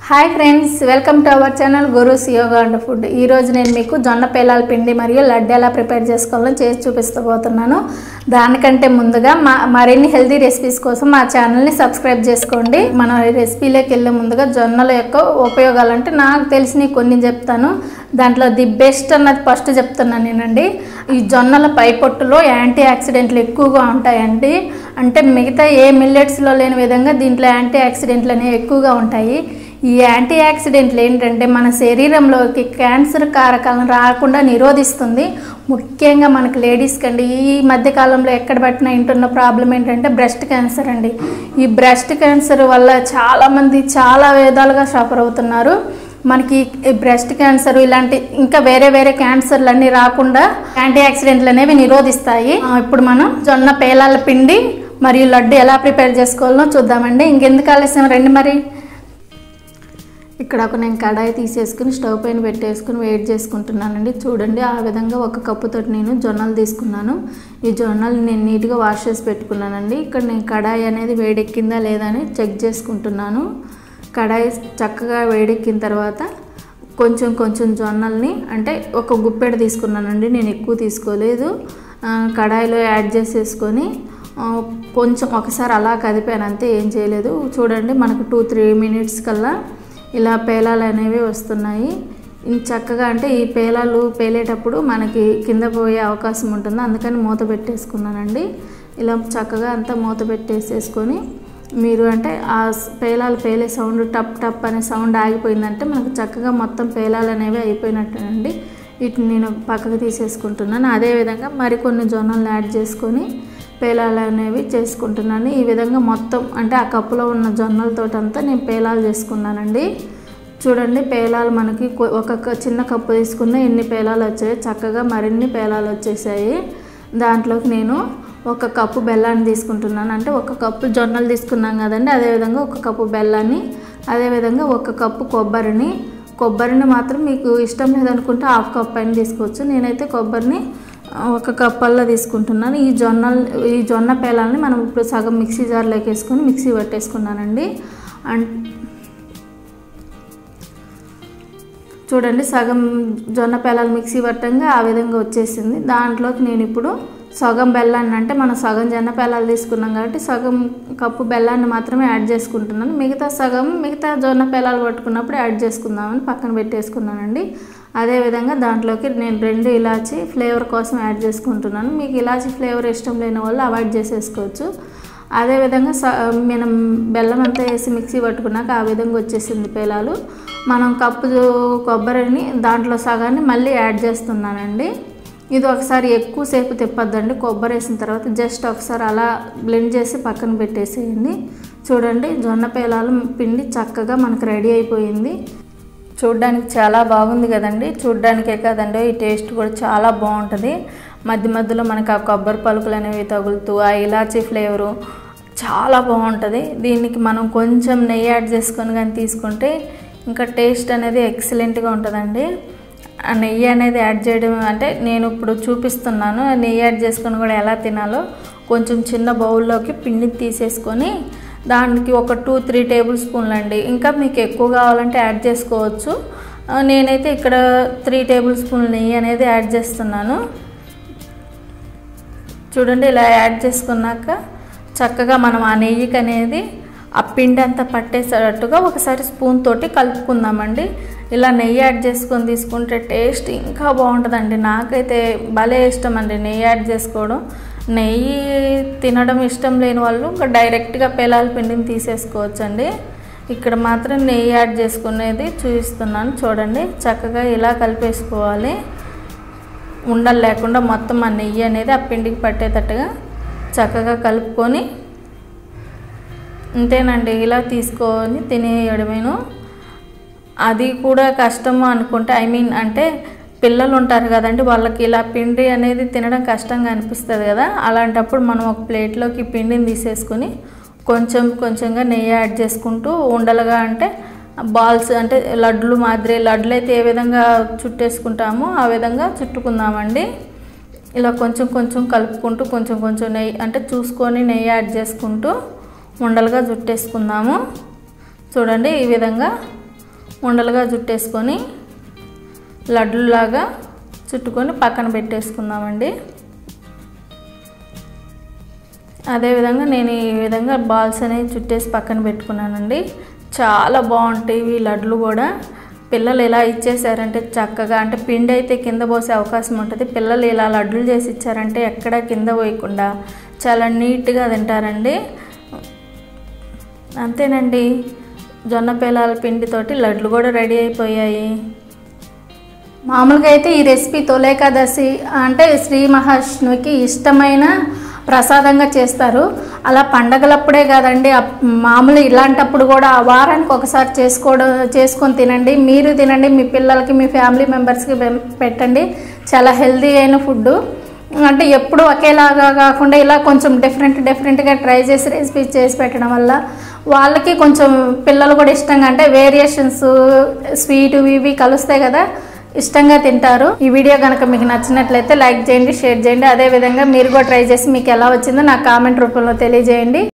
hi friends welcome to our channel Gurus yoga and food ఈ రోజు నేను మీకు జొన్న పేలాల పిండి మరియు లడ్డు ఎలా ప్రిపేర్ చేసుకోవాలో చేసి చూపిస్తూ పోతున్నాను దానికంటే ముందుగా మా మరిన్ని హెల్తీ రెసిపీస్ కోసం మా ఛానల్ని సబ్స్క్రైబ్ చేసుకోండి మన రెసిపీలోకి వెళ్ళే ముందుగా జొన్నల యొక్క ఉపయోగాలు అంటే నాకు తెలిసినవి కొన్ని చెప్తాను దాంట్లో ది బెస్ట్ అన్నది ఫస్ట్ చెప్తున్నాను నేనండి ఈ జొన్నల పై పొట్టులో యాంటీ ఆక్సిడెంట్లు ఎక్కువగా ఉంటాయండి అంటే మిగతా ఏ మిల్లెట్స్లో లేని విధంగా దీంట్లో యాంటీ ఆక్సిడెంట్లు అనేవి ఎక్కువగా ఉంటాయి ఈ యాంటీ ఆక్సిడెంట్లు ఏంటంటే మన శరీరంలోకి క్యాన్సర్ కారకాలను రాకుండా నిరోధిస్తుంది ముఖ్యంగా మనకి లేడీస్కి అండి ఈ మధ్యకాలంలో ఎక్కడ పట్టినా ఇంటున్న ప్రాబ్లం ఏంటంటే బ్రెస్ట్ క్యాన్సర్ అండి ఈ బ్రెస్ట్ క్యాన్సర్ వల్ల చాలామంది చాలా విధాలుగా సఫర్ అవుతున్నారు మనకి ఈ బ్రెస్ట్ క్యాన్సర్ ఇలాంటి ఇంకా వేరే వేరే క్యాన్సర్లు అన్నీ రాకుండా యాంటీ ఆక్సిడెంట్లు అనేవి నిరోధిస్తాయి ఆ, ఇప్పుడు మనం జొన్న పేలాల పిండి మరియు లడ్డు ఎలా ప్రిపేర్ చేసుకోవాలో చూద్దామండి ఇంకెందుకు ఆలస్యం రండి మరి ఇక్కడ ఒక నేను కడాయి తీసేసుకుని స్టవ్ పైన పెట్టేసుకుని వేడి చేసుకుంటున్నానండి చూడండి ఆ విధంగా ఒక కప్పుతో నేను జొన్నలు తీసుకున్నాను ఈ జొన్నలు నేను నీట్గా వాష్ చేసి పెట్టుకున్నానండి ఇక్కడ నేను కడాయి అనేది వేడెక్కిందా లేదా అని చెక్ చేసుకుంటున్నాను కడాయి చక్కగా వేడెక్కిన తర్వాత కొంచెం కొంచెం జొన్నల్ని అంటే ఒక గుప్పెడు తీసుకున్నానండి నేను ఎక్కువ తీసుకోలేదు ఆ, కడాయిలో యాడ్ చేసేసుకొని ఆ, కొంచెం ఒకసారి అలా కదిపాను అంతే ఏం చేయలేదు చూడండి మనకు టూ త్రీ మినిట్స్ కల్లా ఇలా పేలాలు అనేవి వస్తున్నాయి ఇన్ చక్కగా అంటే ఈ పేలాలు పేలేటప్పుడు మనకి కింద పోయే అవకాశం ఉంటుంది అందుకని మూత పెట్టేసుకున్నానండి ఇలా చక్కగా అంతా మూత పెట్టేసేసుకొని మీరు అంటే ఆ స్- పేలాలు పేలే సౌండ్ టప్ టప్ అనే సౌండ్ ఆగిపోయిందంటే మనకు చక్కగా మొత్తం పేలాలు అనేవి అయిపోయినట్టేనండి వీటిని నేను పక్కకు తీసేసుకుంటున్నాను అదేవిధంగా మరికొన్ని జొన్నలు యాడ్ చేసుకొని పేలాలు అనేవి చేసుకుంటున్నాను ఈ విధంగా మొత్తం అంటే ఆ కప్పులో ఉన్న జొన్నలతోటంతా నేను పేలాలు చేసుకున్నానండి చూడండి పేలాలు మనకి కొ- ఒక క- చిన్న కప్పు తీసుకున్న ఎన్ని పేలాలు వచ్చాయి చక్కగా మరిన్ని పేలాలు వచ్చేసాయి దాంట్లోకి నేను ఒక కప్పు బెల్లాన్ని తీసుకుంటున్నాను అంటే ఒక కప్పు జొన్నలు తీసుకున్నాం కదండి అదేవిధంగా ఒక కప్పు బెల్లాన్ని అదేవిధంగా ఒక కప్పు కొబ్బరిని కొబ్బరిని మాత్రం మీకు ఇష్టం లేదనుకుంటే హాఫ్ కప్ అయిన తీసుకోవచ్చు నేనైతే కొబ్బరిని ఆ, ఒక కప్పల్లో తీసుకుంటున్నాను ఈ జొన్నలు ఈ జొన్న పేలాలని మనం ఇప్పుడు సగం మిక్సీ జార్లోకి వేసుకొని మిక్సీ పట్టేసుకున్నానండి అండ్ చూడండి సగం జొన్న పేలాలు మిక్సీ పట్టంగా ఆ విధంగా వచ్చేసింది దాంట్లోకి నేను ఇప్పుడు సగం బెల్లాన్ని అంటే మనం సగం జొన్న పేలాలు తీసుకున్నాం కాబట్టి సగం కప్పు బెల్లాన్ని మాత్రమే యాడ్ చేసుకుంటున్నాను మిగతా సగం మిగతా జొన్న పేలాలు పట్టుకున్నప్పుడు యాడ్ చేసుకుందామని పక్కన పెట్టేసుకున్నానండి అదేవిధంగా దాంట్లోకి నేను రెండు ఇలాచి ఫ్లేవర్ కోసం యాడ్ చేసుకుంటున్నాను మీకు ఇలాచి ఫ్లేవర్ ఇష్టం లేని వాళ్ళు అవాయిడ్ చేసేసుకోవచ్చు అదేవిధంగా స మనం బెల్లం అంతా వేసి మిక్సీ పట్టుకున్నాక ఆ విధంగా వచ్చేసింది పేలాలు మనం కప్పు కొబ్బరిని దాంట్లో సగాన్ని మళ్ళీ యాడ్ చేస్తున్నానండి ఇది ఒకసారి ఎక్కువసేపు తిప్పొద్దండి కొబ్బరి వేసిన తర్వాత జస్ట్ ఒకసారి అలా బ్లెండ్ చేసి పక్కన పెట్టేసేయండి చూడండి జొన్న పేలాలు పిండి చక్కగా మనకు రెడీ అయిపోయింది చూడ్డానికి చాలా బాగుంది కదండి చూడ్డానికే కాదండి ఈ టేస్ట్ కూడా చాలా బాగుంటుంది మధ్య మధ్యలో మనకి ఆ కొబ్బరి పలుకులు అనేవి తగులుతూ ఆ ఇలాచీ ఫ్లేవరు చాలా బాగుంటుంది దీనికి మనం కొంచెం నెయ్యి యాడ్ చేసుకొని కానీ తీసుకుంటే ఇంకా టేస్ట్ అనేది ఎక్సలెంట్గా ఉంటుందండి ఆ నెయ్యి అనేది యాడ్ చేయడం అంటే నేను ఇప్పుడు చూపిస్తున్నాను ఆ నెయ్యి యాడ్ చేసుకొని కూడా ఎలా తినాలో కొంచెం చిన్న బౌల్లోకి పిండి తీసేసుకొని దానికి ఒక టూ త్రీ టేబుల్ స్పూన్లు అండి ఇంకా మీకు ఎక్కువ కావాలంటే యాడ్ చేసుకోవచ్చు ఆ, నేనైతే ఇక్కడ త్రీ టేబుల్ స్పూన్ల నెయ్యి అనేది యాడ్ చేస్తున్నాను చూడండి ఇలా యాడ్ చేసుకున్నాక చక్కగా మనం ఆ నెయ్యికి అనేది ఆ పిండి అంతా పట్టేసేటట్టుగా ఒకసారి స్పూన్ తోటి కలుపుకుందామండి ఇలా నెయ్యి యాడ్ చేసుకొని తీసుకుంటే టేస్ట్ ఇంకా బాగుంటుందండి నాకైతే భలే ఇష్టం అండి నెయ్యి యాడ్ చేసుకోవడం నెయ్యి తినడం ఇష్టం లేని వాళ్ళు ఇంకా డైరెక్ట్గా పేలాల పిండిని తీసేసుకోవచ్చండి ఇక్కడ మాత్రం నెయ్యి యాడ్ చేసుకునేది చూపిస్తున్నాను చూడండి చక్కగా ఇలా కలిపేసుకోవాలి ఉండలు లేకుండా మొత్తం ఆ నెయ్యి అనేది ఆ పిండికి పట్టేటట్టుగా చక్కగా కలుపుకొని అంతేనండి ఇలా తీసుకొని తినేయడమేను అది కూడా కష్టము అనుకుంటే ఐ మీన్ అంటే పిల్లలు ఉంటారు కదండి వాళ్ళకి ఇలా పిండి అనేది తినడం కష్టంగా అనిపిస్తుంది కదా అలాంటప్పుడు మనం ఒక ప్లేట్లోకి పిండిని తీసేసుకొని కొంచెం కొంచెంగా నెయ్యి యాడ్ చేసుకుంటూ ఉండలుగా అంటే బాల్స్ అంటే లడ్లు మాదిరి లడ్లు అయితే ఏ విధంగా చుట్టేసుకుంటామో ఆ విధంగా చుట్టుకుందామండి ఇలా కొంచెం కొంచెం కలుపుకుంటూ కొంచెం కొంచెం నెయ్యి అంటే చూసుకొని నెయ్యి యాడ్ చేసుకుంటూ ఉండలుగా చుట్టేసుకుందాము చూడండి ఈ విధంగా ఉండలుగా చుట్టేసుకొని లడ్డులాగా చుట్టుకొని పక్కన పెట్టేసుకుందామండి అదేవిధంగా నేను ఈ విధంగా బాల్స్ అనేవి చుట్టేసి పక్కన పెట్టుకున్నానండి చాలా బాగుంటాయి ఈ లడ్లు కూడా పిల్లలు ఇలా ఇచ్చేసారంటే చక్కగా అంటే పిండి అయితే కింద పోసే అవకాశం ఉంటుంది పిల్లలు ఇలా లడ్లు చేసి ఇచ్చారంటే ఎక్కడ కింద పోయకుండా చాలా నీట్గా తింటారండి అంతేనండి జొన్న పేలాల పిండితోటి లడ్లు కూడా రెడీ అయిపోయాయి మామూలుగా అయితే ఈ రెసిపీ తొలేకాదశి అంటే శ్రీ మహావిష్ణువుకి ఇష్టమైన ప్రసాదంగా చేస్తారు అలా పండగలప్పుడే కాదండి అప్- మామూలు ఇలాంటప్పుడు కూడా ఆ వారానికి ఒకసారి చేసుకోవడం చేసుకొని తినండి మీరు తినండి మీ పిల్లలకి మీ ఫ్యామిలీ మెంబర్స్కి పెం- పెట్టండి చాలా హెల్తీ అయిన ఫుడ్ అంటే ఎప్పుడు ఒకేలాగా కాకుండా ఇలా కొంచెం డిఫరెంట్ డిఫరెంట్గా ట్రై చేసి రెసిపీ చేసి పెట్టడం వల్ల వాళ్ళకి కొంచెం పిల్లలు కూడా ఇష్టంగా అంటే వేరియేషన్స్ స్వీట్ ఇవి కలుస్తాయి కదా ఇష్టంగా తింటారు ఈ వీడియో కనుక మీకు నచ్చినట్లయితే లైక్ చేయండి షేర్ చేయండి అదేవిధంగా మీరు కూడా ట్రై చేసి మీకు ఎలా వచ్చిందో నాకు కామెంట్ రూపంలో తెలియజేయండి